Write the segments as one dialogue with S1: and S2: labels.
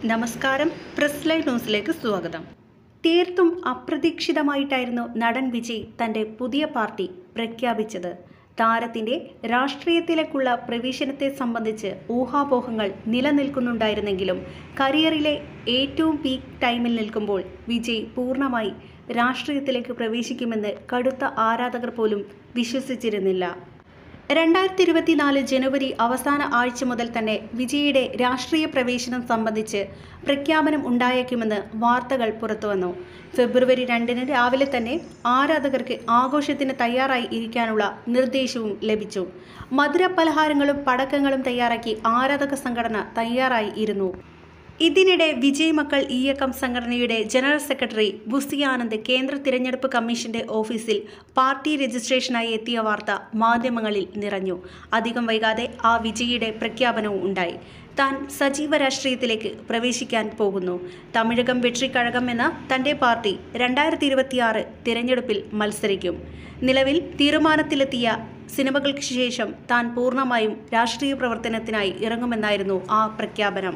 S1: നമസ്കാരം press live ന്യൂസിലേക്ക് സ്വാഗതം തീർത്തും അപ്രതീക്ഷിതമായിട്ടായിരുന്നു നടൻ വിജയ് തൻ്റെ പുതിയ പാർട്ടി പ്രഖ്യാപിച്ചത് താരത്തിൻ്റെ രാഷ്ട്രീയത്തിലേക്കുള്ള പ്രവേശനത്തെ സംബന്ധിച്ച് ഊഹാപോഹങ്ങൾ നിലനിൽക്കുന്നുണ്ടായിരുന്നെങ്കിലും കരിയറിലെ ഏറ്റവും പീക്ക് ടൈമിൽ നിൽക്കുമ്പോൾ വിജയ് പൂർണ്ണമായി രാഷ്ട്രീയത്തിലേക്ക് പ്രവേശിക്കുമെന്ന് കടുത്ത ആരാധകർ പോലും വിശ്വസിച്ചിരുന്നില്ല രണ്ടായിരത്തി ഇരുപത്തിനാല് ജനുവരി അവസാന ആഴ്ച മുതൽ തന്നെ വിജയുടെ രാഷ്ട്രീയ പ്രവേശനം സംബന്ധിച്ച് പ്രഖ്യാപനം ഉണ്ടായേക്കുമെന്ന് വാർത്തകൾ പുറത്തുവന്നു ഫെബ്രുവരി രണ്ടിന് രാവിലെ തന്നെ ആരാധകർക്ക് ആഘോഷത്തിന് തയ്യാറായി ഇരിക്കാനുള്ള നിർദ്ദേശവും ലഭിച്ചു മധുര പലഹാരങ്ങളും പടക്കങ്ങളും തയ്യാറാക്കി ആരാധക സംഘടന തയ്യാറായി ഇരുന്നു ഇതിനിടെ വിജയ് മക്കൾ ഇയക്കം സംഘടനയുടെ ജനറൽ സെക്രട്ടറി ബുസി ആനന്ദ് കേന്ദ്ര തിരഞ്ഞെടുപ്പ് കമ്മീഷന്റെ ഓഫീസിൽ പാർട്ടി രജിസ്ട്രേഷനായി എത്തിയ വാർത്ത മാധ്യമങ്ങളിൽ നിറഞ്ഞു അധികം വൈകാതെ ആ വിജയിയുടെ പ്രഖ്യാപനവും ഉണ്ടായി താൻ സജീവ രാഷ്ട്രീയത്തിലേക്ക് പ്രവേശിക്കാൻ പോകുന്നു തമിഴകം വെട്രിക്കഴകം എന്ന തന്റെ പാർട്ടി രണ്ടായിരത്തി ഇരുപത്തിയാറ് തിരഞ്ഞെടുപ്പിൽ മത്സരിക്കും നിലവിൽ തീരുമാനത്തിലെത്തിയ സിനിമകൾക്ക് ശേഷം താൻ പൂർണ്ണമായും രാഷ്ട്രീയ പ്രവർത്തനത്തിനായി ഇറങ്ങുമെന്നായിരുന്നു ആ പ്രഖ്യാപനം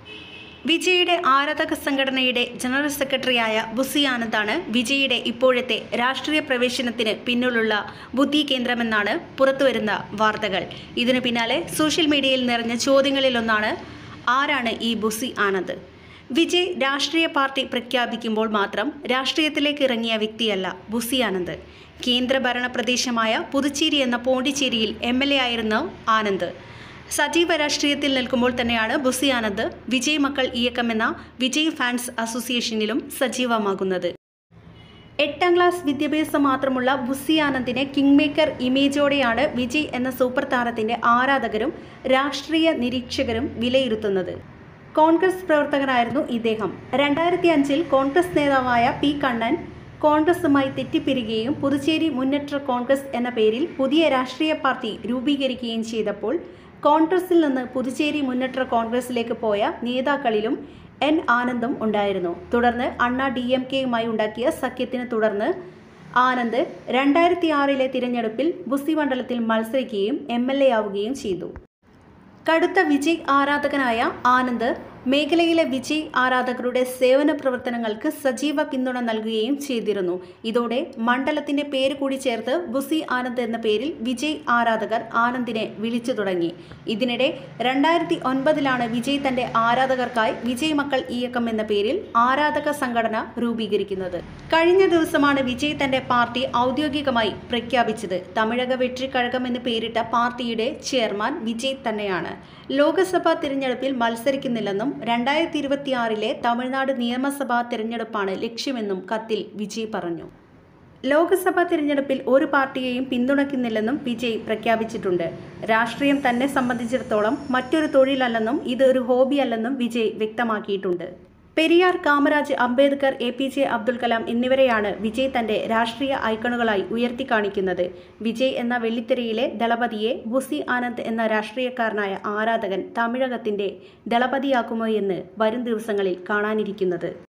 S1: വിജയുടെ ആരാധക സംഘടനയുടെ ജനറൽ സെക്രട്ടറിയായ ബുസി ആനന്ദാണ് വിജയുടെ ഇപ്പോഴത്തെ രാഷ്ട്രീയ പ്രവേശനത്തിന് പിന്നിലുള്ള ബുദ്ധി കേന്ദ്രമെന്നാണ് പുറത്തുവരുന്ന വാർത്തകൾ ഇതിനു പിന്നാലെ സോഷ്യൽ മീഡിയയിൽ നിറഞ്ഞ ചോദ്യങ്ങളിലൊന്നാണ് ആരാണ് ഈ ബുസി ആനന്ദ് വിജയ് രാഷ്ട്രീയ പാർട്ടി പ്രഖ്യാപിക്കുമ്പോൾ മാത്രം രാഷ്ട്രീയത്തിലേക്ക് ഇറങ്ങിയ വ്യക്തിയല്ല ബുസി ആനന്ദ് കേന്ദ്രഭരണ പ്രദേശമായ പുതുച്ചേരി എന്ന പോണ്ടിച്ചേരിയിൽ എം എൽ എ ആയിരുന്ന ആനന്ദ് സജീവ രാഷ്ട്രീയത്തിൽ നിൽക്കുമ്പോൾ തന്നെയാണ് ബുസി ആനന്ദ് വിജയ് മക്കൾ ഇയക്കം എന്ന വിജയ് ഫാൻസ് അസോസിയേഷനിലും സജീവമാകുന്നത് എട്ടാം ക്ലാസ് വിദ്യാഭ്യാസം മാത്രമുള്ള ബുസി ആനന്ദിനെ കിങ് മേക്കർ ഇമേജോടെയാണ് വിജയ് എന്ന സൂപ്പർ താരത്തിന്റെ ആരാധകരും രാഷ്ട്രീയ നിരീക്ഷകരും വിലയിരുത്തുന്നത് കോൺഗ്രസ് പ്രവർത്തകനായിരുന്നു ഇദ്ദേഹം രണ്ടായിരത്തി അഞ്ചിൽ കോൺഗ്രസ് നേതാവായ പി കണ്ണൻ കോൺഗ്രസുമായി തെറ്റിപ്പിരികുകയും പുതുച്ചേരി മുന്നേറ്റ കോൺഗ്രസ് എന്ന പേരിൽ പുതിയ രാഷ്ട്രീയ പാർട്ടി രൂപീകരിക്കുകയും ചെയ്തപ്പോൾ കോൺഗ്രസിൽ നിന്ന് പുതുച്ചേരി മുന്നേറ്റ കോൺഗ്രസിലേക്ക് പോയ നേതാക്കളിലും എൻ ആനന്ദും ഉണ്ടായിരുന്നു തുടർന്ന് അണ്ണ ഡി എം കെയുമായി ഉണ്ടാക്കിയ സഖ്യത്തിന് തുടർന്ന് ആനന്ദ് രണ്ടായിരത്തി ആറിലെ തിരഞ്ഞെടുപ്പിൽ ബുസി മണ്ഡലത്തിൽ മത്സരിക്കുകയും എം എൽ എ ആവുകയും ചെയ്തു കടുത്ത വിജയ് ആരാധകനായ ആനന്ദ് മേഖലയിലെ വിജയ് ആരാധകരുടെ സേവന പ്രവർത്തനങ്ങൾക്ക് സജീവ പിന്തുണ നൽകുകയും ചെയ്തിരുന്നു ഇതോടെ മണ്ഡലത്തിന്റെ പേര് കൂടി ചേർത്ത് ബുസി ആനന്ദ് എന്ന പേരിൽ വിജയ് ആരാധകർ ആനന്ദിനെ വിളിച്ചു തുടങ്ങി ഇതിനിടെ രണ്ടായിരത്തി ഒൻപതിലാണ് വിജയ് തന്റെ ആരാധകർക്കായി വിജയ് മക്കൾ ഇയക്കം എന്ന പേരിൽ ആരാധക സംഘടന രൂപീകരിക്കുന്നത് കഴിഞ്ഞ ദിവസമാണ് വിജയ് തന്റെ പാർട്ടി ഔദ്യോഗികമായി പ്രഖ്യാപിച്ചത് തമിഴക വെട്രിക്കഴകം എന്ന് പേരിട്ട പാർട്ടിയുടെ ചെയർമാൻ വിജയ് തന്നെയാണ് ലോക്സഭാ തിരഞ്ഞെടുപ്പിൽ മത്സരിക്കുന്നില്ലെന്നും രണ്ടായിരത്തി ഇരുപത്തിയാറിലെ തമിഴ്നാട് നിയമസഭാ തിരഞ്ഞെടുപ്പാണ് ലക്ഷ്യമെന്നും കത്തിൽ വിജയ് പറഞ്ഞു ലോക്സഭാ തിരഞ്ഞെടുപ്പിൽ ഒരു പാർട്ടിയെയും പിന്തുണയ്ക്കുന്നില്ലെന്നും വിജയ് പ്രഖ്യാപിച്ചിട്ടുണ്ട് രാഷ്ട്രീയം തന്നെ സംബന്ധിച്ചിടത്തോളം മറ്റൊരു തൊഴിലല്ലെന്നും ഇത് ഒരു ഹോബിയല്ലെന്നും വിജയ് വ്യക്തമാക്കിയിട്ടുണ്ട് Periyar Kamaraj Ambedkar A P J Abdul Kalam എന്നിവരെയാണ് വിജയ് തന്റെ രാഷ്ട്രീയ ഐക്കണുകളായി ഉയർത്തിക്കാണിക്കുന്നത് വിജയ് എന്ന വെള്ളിത്തിരയിലെ ദളപതിയെ ബുസി ആനന്ദ് എന്ന രാഷ്ട്രീയക്കാരനായ ആരാധകൻ തമിഴകത്തിന്റെ ദളപതിയാക്കുമോ എന്ന് വരും ദിവസങ്ങളിൽ കാണാനിരിക്കുന്നത്